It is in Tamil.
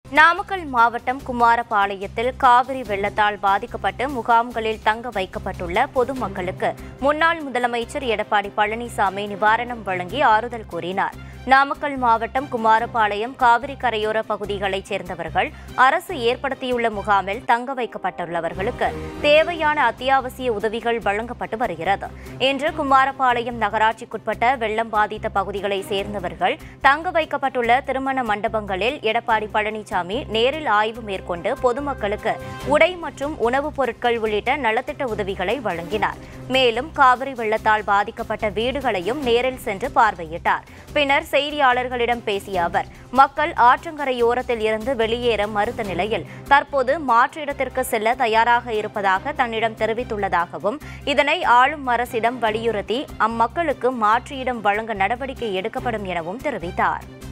நாமக்கல் மாவட்டம் குமாரபாளையத்தில் காவிரி வெள்ளத்தால் பாதிக்கப்பட்டு முகாம்களில் தங்க வைக்கப்பட்டுள்ள பொதுமக்களுக்கு முன்னாள் முதலமைச்சர் எடப்பாடி பழனிசாமி நிவாரணம் வழங்கி ஆறுதல் கூறினார் நாமக்கல் மாவட்டம் குமாரபாளையம் காவிரி கரையோர பகுதிகளைச் சேர்ந்தவர்கள் அரசு ஏற்படுத்தியுள்ள முகாமில் தங்க வைக்கப்பட்டுள்ளவர்களுக்கு தேவையான அத்தியாவசிய உதவிகள் வழங்கப்பட்டு வருகிறது இன்று குமாரபாளையம் நகராட்சிக்குட்பட்ட வெள்ளம் பாதித்த பகுதிகளைச் சேர்ந்தவர்கள் தங்க வைக்கப்பட்டுள்ள திருமண மண்டபங்களில் எடப்பாடி பழனிசாமி நேரில் ஆய்வு மேற்கொண்டு பொதுமக்களுக்கு உடை மற்றும் உணவுப் பொருட்கள் உள்ளிட்ட நலத்திட்ட உதவிகளை வழங்கினார் மேலும் காவிரி வெள்ளத்தால் பாதிக்கப்பட்ட வீடுகளையும் நேரில் சென்று பார்வையிட்டார் பின்னர் செய்தியாளர்களிடம் பேசிய அவர் மக்கள் ஆற்றங்கரையோரத்தில் இருந்து வெளியேற மறுத்த நிலையில் தற்போது மாற்று இடத்திற்கு செல்ல தயாராக இருப்பதாக தன்னிடம் தெரிவித்துள்ளதாகவும் இதனை ஆளும் அரசிடம் வலியுறுத்தி அம்மக்களுக்கு மாற்று இடம் வழங்க நடவடிக்கை எடுக்கப்படும் எனவும் தெரிவித்தார்